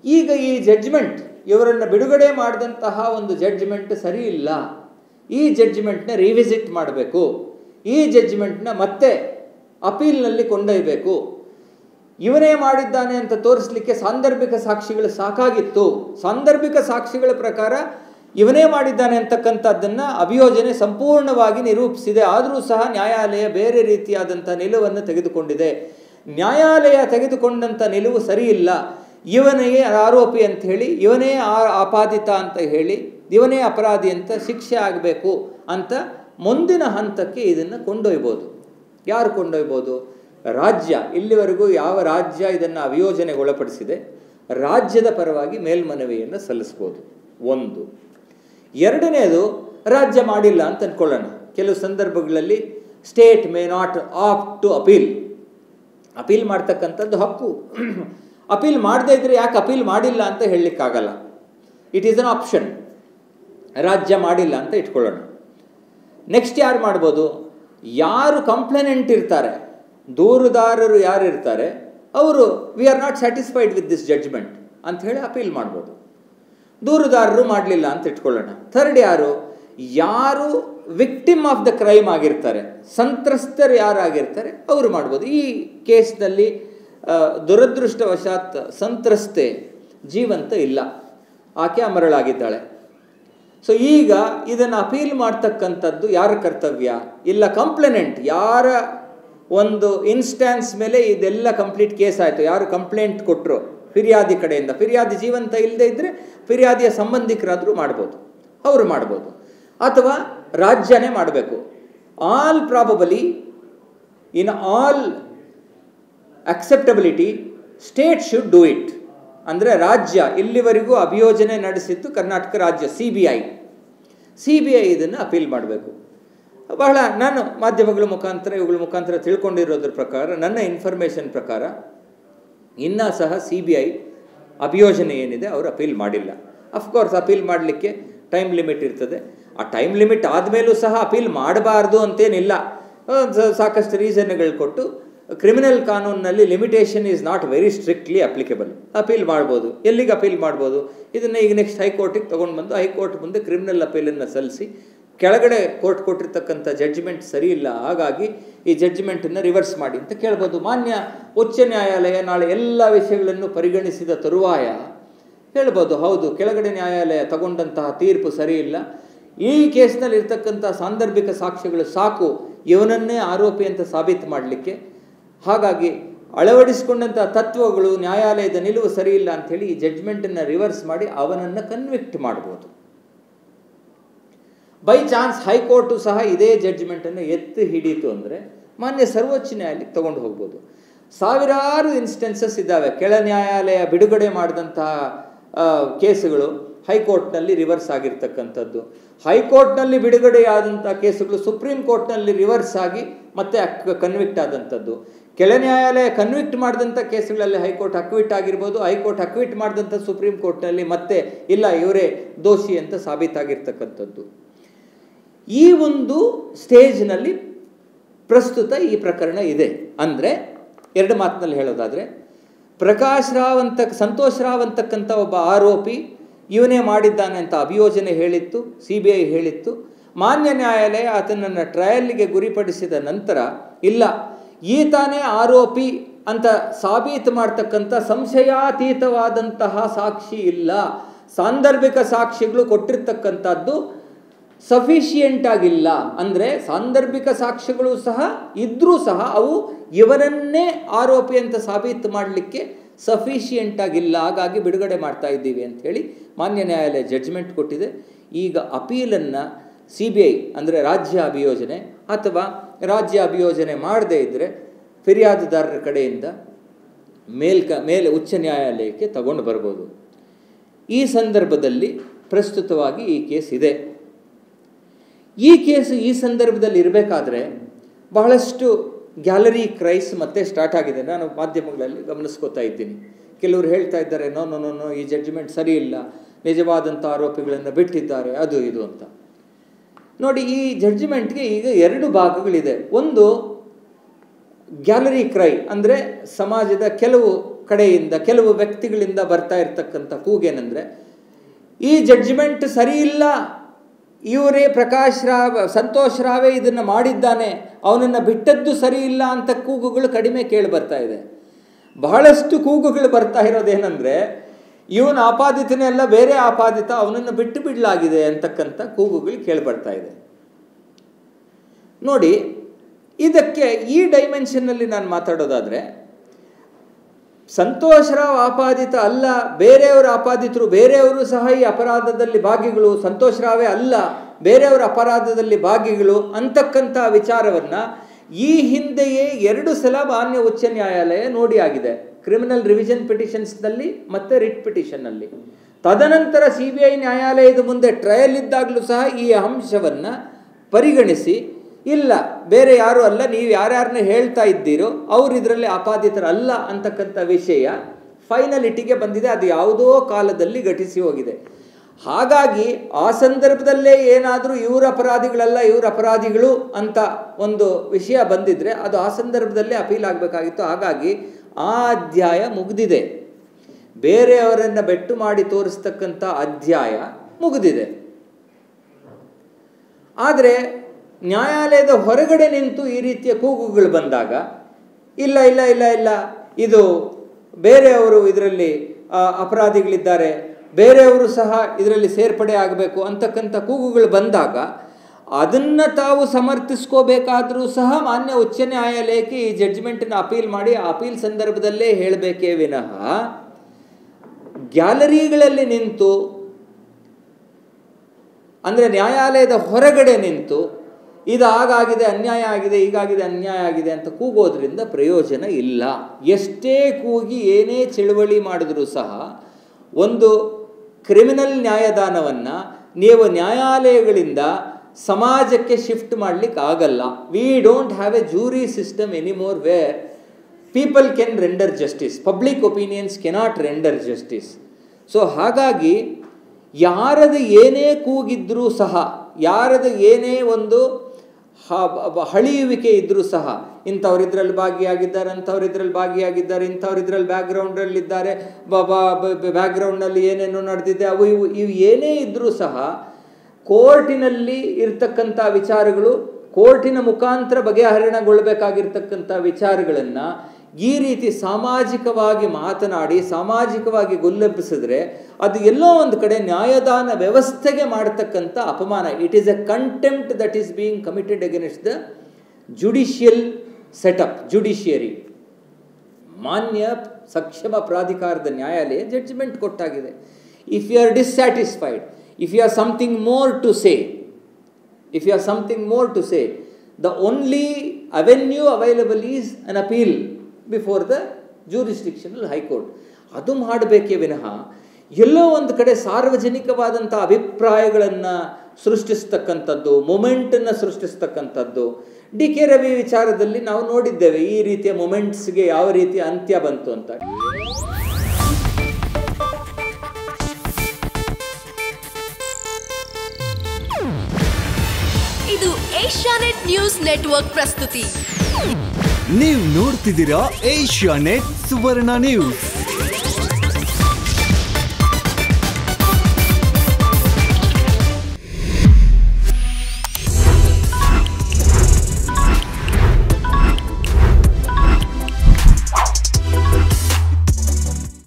ಈಗ ಈ ಜಡ್ಜ್ಮೆಂಟ್ ಇವರನ್ನು ಬಿಡುಗಡೆ ಮಾಡಿದಂತಹ ಒಂದು ಜಡ್ಜ್ಮೆಂಟ್ ಸರಿ ಇಲ್ಲ ಈ ಜಡ್ಜ್ಮೆಂಟ್ನ ರಿವಿಸಿಟ್ ಮಾಡಬೇಕು ಈ ಜಡ್ಜ್ಮೆಂಟ್ನ ಮತ್ತೆ ಅಪೀಲ್ನಲ್ಲಿ ಕೊಂಡೊಯ್ಯಬೇಕು ಇವನೇ ಮಾಡಿದ್ದಾನೆ ಅಂತ ತೋರಿಸಲಿಕ್ಕೆ ಸಾಂದರ್ಭಿಕ ಸಾಕ್ಷಿಗಳು ಸಾಕಾಗಿತ್ತು ಸಾಂದರ್ಭಿಕ ಸಾಕ್ಷಿಗಳ ಪ್ರಕಾರ ಇವನೇ ಮಾಡಿದ್ದಾನೆ ಅಂತಕ್ಕಂಥದ್ದನ್ನು ಅಭಿಯೋಜನೆ ಸಂಪೂರ್ಣವಾಗಿ ನಿರೂಪಿಸಿದೆ ಆದರೂ ಸಹ ನ್ಯಾಯಾಲಯ ಬೇರೆ ರೀತಿಯಾದಂಥ ನಿಲುವನ್ನು ತೆಗೆದುಕೊಂಡಿದೆ ನ್ಯಾಯಾಲಯ ತೆಗೆದುಕೊಂಡಂಥ ನಿಲುವು ಸರಿಯಿಲ್ಲ ಇವನೇ ಆರೋಪಿ ಅಂತ ಹೇಳಿ ಇವನೇ ಆಪಾದಿತ ಅಂತ ಹೇಳಿ ಇವನೇ ಅಪರಾಧಿ ಅಂತ ಶಿಕ್ಷೆ ಆಗಬೇಕು ಅಂತ ಮುಂದಿನ ಹಂತಕ್ಕೆ ಇದನ್ನು ಕೊಂಡೊಯ್ಬೋದು ಯಾರು ಕೊಂಡೊಯ್ಬೋದು ರಾಜ್ಯ ಇಲ್ಲಿವರೆಗೂ ಯಾವ ರಾಜ್ಯ ಇದನ್ನು ಅಭಿಯೋಜನೆಗೊಳಪಡಿಸಿದೆ ರಾಜ್ಯದ ಪರವಾಗಿ ಮೇಲ್ಮನವಿಯನ್ನು ಸಲ್ಲಿಸ್ಬೋದು ಒಂದು ಎರಡನೇದು ರಾಜ್ಯ ಮಾಡಿಲ್ಲ ಅಂತ ಅಂದ್ಕೊಳ್ಳೋಣ ಕೆಲವು ಸಂದರ್ಭಗಳಲ್ಲಿ state may not opt to appeal appeal ಮಾಡ್ತಕ್ಕಂಥದ್ದು ಹಕ್ಕು ಅಪೀಲ್ ಮಾಡದೇ ಇದ್ರೆ ಯಾಕೆ ಅಪೀಲ್ ಮಾಡಿಲ್ಲ ಅಂತ ಹೇಳಲಿಕ್ಕಾಗಲ್ಲ ಇಟ್ ಈಸ್ ಅನ್ ಆಪ್ಷನ್ ರಾಜ್ಯ ಮಾಡಿಲ್ಲ ಅಂತ ಇಟ್ಕೊಳ್ಳೋಣ ನೆಕ್ಸ್ಟ್ ಯಾರು ಮಾಡ್ಬೋದು ಯಾರು ಕಂಪ್ಲೇನೆಂಟ್ ಇರ್ತಾರೆ ದೂರುದಾರರು ಯಾರು ಇರ್ತಾರೆ ಅವರು we are not satisfied with this judgment ಅಂತ ಹೇಳಿ ಅಪೀಲ್ ಮಾಡ್ಬೋದು ದೂರುದಾರರು ಮಾಡಲಿಲ್ಲ ಅಂತ ಇಟ್ಕೊಳ್ಳೋಣ ಥರ್ಡ್ ಯಾರು ಯಾರು ವಿಕ್ಟಿಮ್ ಆಫ್ ದ ಕ್ರೈಮ್ ಆಗಿರ್ತಾರೆ ಸಂತ್ರಸ್ತರು ಯಾರಾಗಿರ್ತಾರೆ ಅವರು ಮಾಡ್ಬೋದು ಈ ಕೇಸ್ನಲ್ಲಿ ದುರದೃಷ್ಟವಶಾತ್ ಸಂತ್ರಸ್ತೆ ಜೀವಂತ ಇಲ್ಲ ಆಕೆ ಅಮರಳಾಗಿದ್ದಾಳೆ ಸೊ ಈಗ ಇದನ್ನು ಅಪೀಲ್ ಮಾಡ್ತಕ್ಕಂಥದ್ದು ಯಾರ ಕರ್ತವ್ಯ ಇಲ್ಲ ಕಂಪ್ಲೇನೆಂಟ್ ಯಾರ ಒಂದು ಇನ್ಸ್ಟ್ಯಾನ್ಸ್ ಮೇಲೆ ಇದೆಲ್ಲ ಕಂಪ್ಲೀಟ್ ಕೇಸ್ ಆಯಿತು ಯಾರು ಕಂಪ್ಲೇಂಟ್ ಕೊಟ್ಟರು ಫಿರ್ಯಾದಿ ಕಡೆಯಿಂದ ಫಿರ್ಯಾದಿ ಜೀವಂತ ಇಲ್ಲದೆ ಇದ್ದರೆ ಫಿರ್ಯಾದಿಯ ಸಂಬಂಧಿಕರಾದರೂ ಮಾಡ್ಬೋದು ಅವರು ಮಾಡ್ಬೋದು ಅಥವಾ ರಾಜ್ಯನೇ ಮಾಡಬೇಕು all probably in all acceptability state should do it ಅಂದರೆ ರಾಜ್ಯ ಇಲ್ಲಿವರೆಗೂ ಅಭಿಯೋಜನೆ ನಡೆಸಿದ್ದು ಕರ್ನಾಟಕ ರಾಜ್ಯ C B I C B I ಇದನ್ನು ಅಪೀಲ್ ಮಾಡಬೇಕು ಬಹಳ ನಾನು ಮಾಧ್ಯಮಗಳ ಮುಖಾಂತರ ಇವುಗಳ ಮುಖಾಂತರ ತಿಳ್ಕೊಂಡಿರೋದ್ರ ಪ್ರಕಾರ ನನ್ನ ಇನ್ಫಾರ್ಮೇಷನ್ ಪ್ರಕಾರ ಇನ್ನೂ ಸಹ ಸಿ ಬಿ ಐ ಅಭಿಯೋಜನೆ ಏನಿದೆ ಅವರು ಅಪೀಲ್ ಮಾಡಿಲ್ಲ ಅಫ್ಕೋರ್ಸ್ ಅಪೀಲ್ ಮಾಡಲಿಕ್ಕೆ ಟೈಮ್ ಲಿಮಿಟ್ ಇರ್ತದೆ ಆ ಟೈಮ್ ಲಿಮಿಟ್ ಆದಮೇಲೂ ಸಹ ಅಪೀಲ್ ಮಾಡಬಾರ್ದು ಅಂತೇನಿಲ್ಲ ಸಾಕಷ್ಟು ರೀಸನ್ಗಳು ಕೊಟ್ಟು ಕ್ರಿಮಿನಲ್ ಕಾನೂನಿನಲ್ಲಿ limitation is not very strictly applicable appeal ಮಾಡ್ಬೋದು ಎಲ್ಲಿಗೆ ಅಪೀಲ್ ಮಾಡ್ಬೋದು ಇದನ್ನು ಈಗ ನೆಕ್ಸ್ಟ್ ಹೈಕೋರ್ಟಿಗೆ ತೊಗೊಂಡು ಬಂದು ಹೈಕೋರ್ಟ್ ಮುಂದೆ ಕ್ರಿಮಿನಲ್ ಅಪೀಲನ್ನು ಸಲ್ಲಿಸಿ ಕೆಳಗಡೆ ಕೋರ್ಟ್ ಕೊಟ್ಟಿರ್ತಕ್ಕಂಥ ಜಡ್ಜ್ಮೆಂಟ್ ಸರಿ ಇಲ್ಲ ಹಾಗಾಗಿ ಈ ಜಡ್ಜ್ಮೆಂಟನ್ನು ರಿವರ್ಸ್ ಮಾಡಿ ಅಂತ ಕೇಳ್ಬೋದು ಮಾನ್ಯ ಉಚ್ಚ ನ್ಯಾಯಾಲಯ ನಾಳೆ ಎಲ್ಲ ವಿಷಯಗಳನ್ನು ಪರಿಗಣಿಸಿದ ತರುವಾಯ ಹೇಳ್ಬೋದು ಹೌದು ಕೆಳಗಡೆ ನ್ಯಾಯಾಲಯ ತಗೊಂಡಂತಹ ತೀರ್ಪು ಸರಿ ಇಲ್ಲ ಈ ಕೇಸ್ನಲ್ಲಿ ಇರ್ತಕ್ಕಂಥ ಸಾಂದರ್ಭಿಕ ಸಾಕ್ಷ್ಯಗಳು ಸಾಕು ಇವನನ್ನೇ ಆರೋಪಿ ಅಂತ ಸಾಬೀತು ಮಾಡಲಿಕ್ಕೆ ಹಾಗಾಗಿ ಅಳವಡಿಸಿಕೊಂಡಂಥ ತತ್ವಗಳು ನ್ಯಾಯಾಲಯದ ನಿಲುವು ಸರಿ ಇಲ್ಲ ಅಂಥೇಳಿ ಈ ಜಡ್ಜ್ಮೆಂಟನ್ನು ರಿವರ್ಸ್ ಮಾಡಿ ಅವನನ್ನು ಕನ್ವಿಕ್ಟ್ ಮಾಡ್ಬೋದು ಬೈ ಚಾನ್ಸ್ ಹೈಕೋರ್ಟು ಸಹ ಇದೇ ಜಡ್ಜ್ಮೆಂಟನ್ನು ಎತ್ತಿ ಹಿಡೀತು ಅಂದರೆ ಮಾನ್ಯ ಸರ್ವೋಚ್ಚ ನ್ಯಾಯಾಲಯಕ್ಕೆ ತೊಗೊಂಡು ಹೋಗ್ಬೋದು ಸಾವಿರಾರು ಇನ್ಸ್ಟೆನ್ಸಸ್ ಇದ್ದಾವೆ ಕೆಳ ನ್ಯಾಯಾಲಯ ಬಿಡುಗಡೆ ಮಾಡಿದಂತಹ ಕೇಸುಗಳು ಹೈಕೋರ್ಟ್ನಲ್ಲಿ ರಿವರ್ಸ್ ಆಗಿರ್ತಕ್ಕಂಥದ್ದು ಹೈಕೋರ್ಟ್ನಲ್ಲಿ ಬಿಡುಗಡೆಯಾದಂಥ ಕೇಸುಗಳು ಸುಪ್ರೀಂ ಕೋರ್ಟ್ನಲ್ಲಿ ರಿವರ್ಸ್ ಆಗಿ ಮತ್ತೆ ಕನ್ವಿಕ್ಟ್ ಆದಂಥದ್ದು ಕೆಳ ನ್ಯಾಯಾಲಯ ಕನ್ವಿಕ್ಟ್ ಮಾಡಿದಂಥ ಕೇಸುಗಳಲ್ಲಿ ಹೈಕೋರ್ಟ್ ಅಕ್ವಿಟ್ ಆಗಿರ್ಬೋದು ಹೈಕೋರ್ಟ್ ಅಕ್ವಿಟ್ ಮಾಡಿದಂಥ ಸುಪ್ರೀಂ ಕೋರ್ಟ್ನಲ್ಲಿ ಮತ್ತೆ ಇಲ್ಲ ಇವರೇ ದೋಷಿ ಅಂತ ಸಾಬೀತಾಗಿರ್ತಕ್ಕಂಥದ್ದು ಈ ಒಂದು ಸ್ಟೇಜ್ನಲ್ಲಿ ಪ್ರಸ್ತುತ ಈ ಪ್ರಕರಣ ಇದೆ ಅಂದರೆ ಎರಡು ಮಾತಿನಲ್ಲಿ ಹೇಳೋದಾದರೆ ಪ್ರಕಾಶ್ ರಾವ್ ಅಂತ ಸಂತೋಷ್ ರಾವ್ ಅಂತಕ್ಕಂಥ ಒಬ್ಬ ಆರೋಪಿ ಇವನೇ ಮಾಡಿದ್ದಾನೆ ಅಂತ ಅಭಿಯೋಜನೆ ಹೇಳಿತ್ತು ಸಿ ಬಿ ಐ ಹೇಳಿತ್ತು ಮಾನ್ಯ ನ್ಯಾಯಾಲಯ ಆತನನ್ನು ಟ್ರಯಲ್ಗೆ ಗುರಿಪಡಿಸಿದ ನಂತರ ಇಲ್ಲ ಈತಾನೇ ಆರೋಪಿ ಅಂತ ಸಾಬೀತು ಮಾಡ್ತಕ್ಕಂಥ ಸಂಶಯಾತೀತವಾದಂತಹ ಸಾಕ್ಷಿ ಇಲ್ಲ ಸಾಂದರ್ಭಿಕ ಸಾಕ್ಷಿಗಳು ಕೊಟ್ಟಿರ್ತಕ್ಕಂಥದ್ದು ಸಫಿಷಿಯೆಂಟ್ ಆಗಿಲ್ಲ ಅಂದರೆ ಸಾಂದರ್ಭಿಕ ಸಾಕ್ಷ್ಯಗಳು ಸಹ ಇದ್ದರೂ ಸಹ ಅವು ಇವರನ್ನೇ ಆರೋಪಿ ಅಂತ ಸಾಬೀತು ಮಾಡಲಿಕ್ಕೆ ಸಫಿಷಿಯೆಂಟ್ ಆಗಿಲ್ಲ ಹಾಗಾಗಿ ಬಿಡುಗಡೆ ಮಾಡ್ತಾ ಇದ್ದೀವಿ ಅಂಥೇಳಿ ಮಾನ್ಯ ನ್ಯಾಯಾಲಯ ಜಡ್ಜ್ಮೆಂಟ್ ಕೊಟ್ಟಿದೆ ಈಗ ಅಪೀಲನ್ನು ಸಿ ಬಿ ಐ ಅಂದರೆ ರಾಜ್ಯ ಅಭಿಯೋಜನೆ ಅಥವಾ ರಾಜ್ಯ ಅಭಿಯೋಜನೆ ಮಾಡದೇ ಇದ್ದರೆ ಫಿರ್ಯಾದುದಾರರ ಕಡೆಯಿಂದ ಮೇಲ್ಕ ಮೇಲೆ ಉಚ್ಚ ನ್ಯಾಯಾಲಯಕ್ಕೆ ತಗೊಂಡು ಬರ್ಬೋದು ಈ ಸಂದರ್ಭದಲ್ಲಿ ಪ್ರಸ್ತುತವಾಗಿ ಈ ಕೇಸ್ ಇದೆ ಈ ಕೇಸು ಈ ಸಂದರ್ಭದಲ್ಲಿ ಇರಬೇಕಾದ್ರೆ ಬಹಳಷ್ಟು ಗ್ಯಾಲರಿ ಕ್ರೈಸ್ ಮತ್ತೆ ಸ್ಟಾರ್ಟ್ ಆಗಿದೆ ನಾನು ಮಾಧ್ಯಮಗಳಲ್ಲಿ ಗಮನಿಸ್ಕೋತಾ ಇದ್ದೀನಿ ಕೆಲವರು ಹೇಳ್ತಾ ಇದ್ದಾರೆ ನೋ ನೋ ನೋ ನೋ ಈ ಜಡ್ಜ್ಮೆಂಟ್ ಸರಿ ಇಲ್ಲ ನಿಜವಾದಂಥ ಆರೋಪಿಗಳನ್ನು ಬಿಟ್ಟಿದ್ದಾರೆ ಅದು ಇದು ಅಂತ ನೋಡಿ ಈ ಜಡ್ಜ್ಮೆಂಟ್ಗೆ ಈಗ ಎರಡು ಭಾಗಗಳಿದೆ ಒಂದು ಗ್ಯಾಲರಿ ಕ್ರೈ ಅಂದರೆ ಸಮಾಜದ ಕೆಲವು ಕಡೆಯಿಂದ ಕೆಲವು ವ್ಯಕ್ತಿಗಳಿಂದ ಬರ್ತಾ ಇರ್ತಕ್ಕಂಥ ಕೂಗೇನೆಂದರೆ ಈ ಜಡ್ಜ್ಮೆಂಟ್ ಸರಿ ಇಲ್ಲ ಇವರೇ ಪ್ರಕಾಶ್ ರಾವ್ ಸಂತೋಷ್ ರಾವೇ ಇದನ್ನು ಮಾಡಿದ್ದಾನೆ ಅವನನ್ನು ಬಿಟ್ಟದ್ದು ಸರಿ ಇಲ್ಲ ಅಂತ ಕೂಗುಗಳು ಕಡಿಮೆ ಕೇಳಿ ಬರ್ತಾ ಇದೆ ಬಹಳಷ್ಟು ಕೂಗುಗಳು ಬರ್ತಾ ಇರೋದೇನೆಂದರೆ ಇವನ ಆಪಾದಿತನೇ ಅಲ್ಲ ಬೇರೆ ಆಪಾದಿತ ಅವನನ್ನು ಬಿಟ್ಟು ಬಿಡಲಾಗಿದೆ ಅಂತಕ್ಕಂಥ ಕೂಗುಗಳು ಕೇಳಿಬರ್ತಾ ಇದೆ ನೋಡಿ ಇದಕ್ಕೆ ಈ ಡೈಮೆನ್ಷನ್ನಲ್ಲಿ ನಾನು ಮಾತಾಡೋದಾದರೆ ಸಂತೋಷ್ ರಾವ್ ಆಪಾದಿತ ಅಲ್ಲ ಬೇರೆಯವರ ಆಪಾದಿತರು ಬೇರೆಯವರು ಸಹ ಈ ಅಪರಾಧದಲ್ಲಿ ಭಾಗಿಗಳು ಸಂತೋಷ್ ರಾವೇ ಅಲ್ಲ ಬೇರೆಯವರ ಅಪರಾಧದಲ್ಲಿ ಭಾಗಿಗಳು ಅಂತಕ್ಕಂಥ ವಿಚಾರವನ್ನು ಈ ಹಿಂದೆಯೇ ಎರಡು ಸಲ ಮಾನ್ಯ ಉಚ್ಚ ನ್ಯಾಯಾಲಯ ನೋಡಿ ಆಗಿದೆ ಕ್ರಿಮಿನಲ್ ರಿವಿಷನ್ ಪಿಟಿಷನ್ಸ್ನಲ್ಲಿ ಮತ್ತು ರಿಟ್ ಪಿಟಿಷನ್ನಲ್ಲಿ ತದನಂತರ ಸಿ ಬಿ ಐ ನ್ಯಾಯಾಲಯದ ಮುಂದೆ ಟ್ರಯಲ್ ಇದ್ದಾಗಲೂ ಸಹ ಈ ಅಂಶವನ್ನು ಪರಿಗಣಿಸಿ ಇಲ್ಲ ಬೇರೆ ಯಾರು ಅಲ್ಲ ನೀವು ಯಾರ್ಯಾರನ್ನ ಹೇಳ್ತಾ ಇದ್ದೀರೋ ಅವ್ರು ಇದರಲ್ಲಿ ಆಪಾದಿತರಲ್ಲ ಅಂತಕ್ಕಂಥ ವಿಷಯ ಫೈನಲಿಟಿಗೆ ಬಂದಿದೆ ಅದು ಯಾವುದೋ ಕಾಲದಲ್ಲಿ ಘಟಿಸಿ ಹೋಗಿದೆ ಹಾಗಾಗಿ ಆ ಸಂದರ್ಭದಲ್ಲೇ ಏನಾದರೂ ಇವ್ರ ಅಪರಾಧಿಗಳಲ್ಲ ಇವ್ರ ಅಪರಾಧಿಗಳು ಅಂತ ಒಂದು ವಿಷಯ ಬಂದಿದ್ರೆ ಅದು ಆ ಸಂದರ್ಭದಲ್ಲೇ ಅಪೀಲ್ ಆಗಬೇಕಾಗಿತ್ತು ಹಾಗಾಗಿ ಆ ಅಧ್ಯಾಯ ಮುಗಿದಿದೆ ಬೇರೆಯವರನ್ನು ಬೆಟ್ಟು ಮಾಡಿ ತೋರಿಸ್ತಕ್ಕಂಥ ಅಧ್ಯಾಯ ಮುಗಿದಿದೆ ಆದರೆ ನ್ಯಾಯಾಲಯದ ಹೊರಗಡೆ ನಿಂತು ಈ ರೀತಿಯ ಕೂಗುಗಳು ಬಂದಾಗ ಇಲ್ಲ ಇಲ್ಲ ಇಲ್ಲ ಇಲ್ಲ ಇದು ಬೇರೆಯವರು ಇದರಲ್ಲಿ ಅಪರಾಧಿಗಳಿದ್ದಾರೆ ಬೇರೆಯವರು ಸಹ ಇದರಲ್ಲಿ ಸೇರ್ಪಡೆ ಆಗಬೇಕು ಅಂತಕ್ಕಂಥ ಕೂಗುಗಳು ಬಂದಾಗ ಅದನ್ನು ತಾವು ಸಮರ್ಥಿಸ್ಕೋಬೇಕಾದರೂ ಸಹ ಮಾನ್ಯ ಉಚ್ಚ ನ್ಯಾಯಾಲಯಕ್ಕೆ ಈ ಜಡ್ಜ್ಮೆಂಟನ್ನು ಅಪೀಲ್ ಮಾಡಿ ಆ ಅಪೀಲ್ ಸಂದರ್ಭದಲ್ಲೇ ಹೇಳಬೇಕೇ ವಿನಃ ಗ್ಯಾಲರಿಗಳಲ್ಲಿ ನಿಂತು ಅಂದರೆ ನ್ಯಾಯಾಲಯದ ಹೊರಗಡೆ ನಿಂತು ಇದು ಆಗಾಗಿದೆ ಅನ್ಯಾಯ ಆಗಿದೆ ಹೀಗಾಗಿದೆ ಅನ್ಯಾಯ ಆಗಿದೆ ಅಂತ ಕೂಗೋದ್ರಿಂದ ಪ್ರಯೋಜನ ಇಲ್ಲ ಎಷ್ಟೇ ಕೂಗಿ ಏನೇ ಚಳುವಳಿ ಮಾಡಿದ್ರೂ ಸಹ ಒಂದು ಕ್ರಿಮಿನಲ್ ನ್ಯಾಯದಾನವನ್ನು ನೀವು ನ್ಯಾಯಾಲಯಗಳಿಂದ ಸಮಾಜಕ್ಕೆ ಶಿಫ್ಟ್ ಮಾಡಲಿಕ್ಕೆ ಆಗಲ್ಲ we don't have a jury system anymore where people can render justice public opinions cannot render justice so ಹಾಗಾಗಿ ಯಾರದು ಏನೇ ಕೂಗಿದ್ರೂ ಸಹ ಯಾರದು ಏನೇ ಒಂದು ಹಳಿಯುವಿಕೆ ಇದ್ದರೂ ಸಹ ಇಂಥವ್ರು ಇದರಲ್ಲಿ ಭಾಗಿಯಾಗಿದ್ದಾರೆ ಅಂಥವ್ರು ಇದರಲ್ಲಿ ಭಾಗಿಯಾಗಿದ್ದಾರೆ ಇಂಥವ್ರು ಇದರಲ್ಲಿ ಬ್ಯಾಕ್ಗ್ರೌಂಡಲ್ಲಿದ್ದಾರೆ ಬ್ಯಾಕ್ಗ್ರೌಂಡ್ನಲ್ಲಿ ಏನೇನು ನಡೆದಿದೆ ಅವು ಇವು ಇವು ಏನೇ ಇದ್ದರೂ ಸಹ ಕೋರ್ಟಿನಲ್ಲಿ ಇರ್ತಕ್ಕಂಥ ವಿಚಾರಗಳು ಕೋರ್ಟಿನ ಮುಖಾಂತರ ಬಗೆಹರಣಗೊಳ್ಳಬೇಕಾಗಿರ್ತಕ್ಕಂಥ ವಿಚಾರಗಳನ್ನು ಈ ರೀತಿ ಸಾಮಾಜಿಕವಾಗಿ ಮಾತನಾಡಿ ಸಾಮಾಜಿಕವಾಗಿ ಗುಲ್ಲೆಬ್ಬಿಸಿದ್ರೆ ಅದು ಎಲ್ಲೋ ಒಂದು ಕಡೆ ನ್ಯಾಯದಾನ ವ್ಯವಸ್ಥೆಗೆ ಮಾಡತಕ್ಕಂಥ ಅಪಮಾನ it is a contempt that is being committed against the judicial setup judiciary ಮಾನ್ಯ ಸಕ್ಷಮ ಪ್ರಾಧಿಕಾರದ ನ್ಯಾಯಾಲಯ ಜಡ್ಜ್ಮೆಂಟ್ ಕೊಟ್ಟಾಗಿದೆ if you are dissatisfied if you are something more to say if you are something more to say the only avenue available is an appeal before the jurisdictional high court ಅದು ಮಾಡಬೇಕೇ ವಿನಃ ಎಲ್ಲೋ ಒಂದು ಕಡೆ ಸಾರ್ವಜನಿಕವಾದಂಥ ಅಭಿಪ್ರಾಯಗಳನ್ನು ಸೃಷ್ಟಿಸ್ತಕ್ಕಂಥದ್ದು ಮೊಮೆಂಟನ್ನು ಸೃಷ್ಟಿಸ್ತಕ್ಕಂಥದ್ದು ಡಿ ಕೆ ರವಿ ವಿಚಾರದಲ್ಲಿ ನಾವು ನೋಡಿದ್ದೇವೆ ಈ ರೀತಿಯ ಮೊಮೆಂಟ್ಸ್ಗೆ ಯಾವ ರೀತಿಯ ಅಂತ್ಯ ಬಂತು ಅಂತ ಇದು ಏಷ್ಯಾನೆಟ್ ನ್ಯೂಸ್ ನೆಟ್ವರ್ಕ್ ಪ್ರಸ್ತುತಿ ನೀವು ನೋಡ್ತಿದ್ದೀರಾ ಏಷ್ಯಾ ನೆಟ್ ಸುವರ್ಣ ನ್ಯೂಸ್